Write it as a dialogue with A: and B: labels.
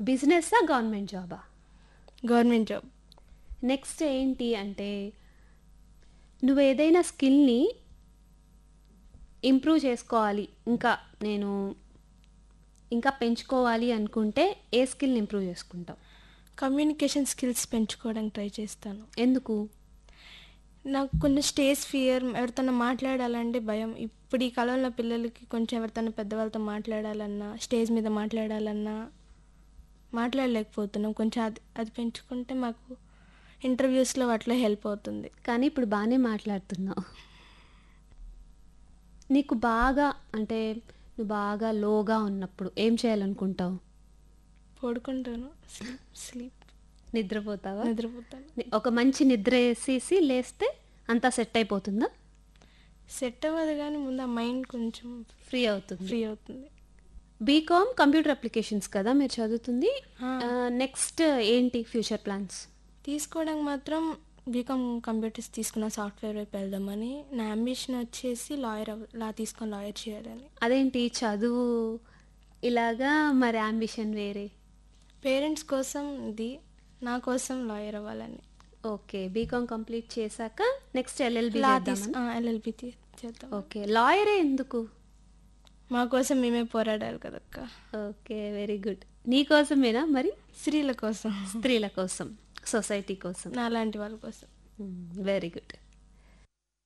A: బిజినెస్సా government జాబా
B: government job
A: next ఏంటి అంటే నువ్వు ఏదైనా స్కిల్ని ఇంప్రూవ్ చేసుకోవాలి ఇంకా నేను ఇంకా పెంచుకోవాలి అనుకుంటే ఏ స్కిల్ని ఇంప్రూవ్ చేసుకుంటావు
B: కమ్యూనికేషన్ స్కిల్స్ పెంచుకోవడానికి ట్రై చేస్తాను
A: ఎందుకు
B: నాకు కొంచెం స్టేజ్ ఫియర్ ఎవరితోనో మాట్లాడాలంటే భయం ఇప్పుడు ఈ కాలంలో పిల్లలకి కొంచెం ఎవరితోనో పెద్దవాళ్ళతో మాట్లాడాలన్నా స్టేజ్ మీద మాట్లాడాలన్నా మాట్లాడలేకపోతున్నాం కొంచెం అది అది పెంచుకుంటే మాకు ఇంటర్వ్యూస్లో వాటిలో హెల్ప్ అవుతుంది
A: కానీ ఇప్పుడు బాగానే మాట్లాడుతున్నావు నీకు బాగా అంటే నువ్వు బాగా లోగా ఉన్నప్పుడు ఏం చేయాలనుకుంటావు
B: పడుకుంటాను స్లీప్ స్లీప్
A: నిద్రపోతావా
B: నిద్రపోతాను
A: ని- ఒక మంచి నిద్ర వేసేసి లేస్తే అంతా సెట్ అయిపోతుందా
B: సెట్ అవ్వదు కానీ ముందు ఆ మైండ్ కొంచెం
A: ఫ్రీ అవుతుంది
B: ఫ్రీ అవుతుంది
A: బీకామ్ కంప్యూటర్ అప్లికేషన్స్ కదా మీరు చదువుతుంది
B: ఆ.
A: నెక్స్ట్ ఏంటి ఫ్యూచర్ ప్లాన్స్
B: తీసుకోవడానికి మాత్రం బీకామ్ కంప్యూటర్స్ తీసుకున్న సాఫ్ట్వేర్ వైపు వెళ్దామని నా అంబిషన్ వచ్చేసి లాయర్ అవ లా తీసుకొని లాయర్ చేయాలని
A: అదేంటి చదువు ఇలాగా మరి అంబిషన్ వేరే
B: పేరెంట్స్ కోసం ఇది నా కోసం లాయర్ అవ్వాలని
A: ఓకే బీకామ్ కంప్లీట్ చేశాక నెక్స్ట్ ఎల్ఎల్బి
B: లా
A: చేద్దామని
B: ఎల్ఎల్బి చేద్దాం
A: ఓకే లాయరే ఎందుకు
B: మా కోసం మేమే పోరాడాలి కదక్క
A: ఓకే వెరీ గుడ్ నీ కోసమేనా మరి
B: స్త్రీల కోసం
A: స్త్రీల కోసం సొసైటీ కోసం
B: నా లాంటి వాళ్ళ కోసం
A: వెరీ గుడ్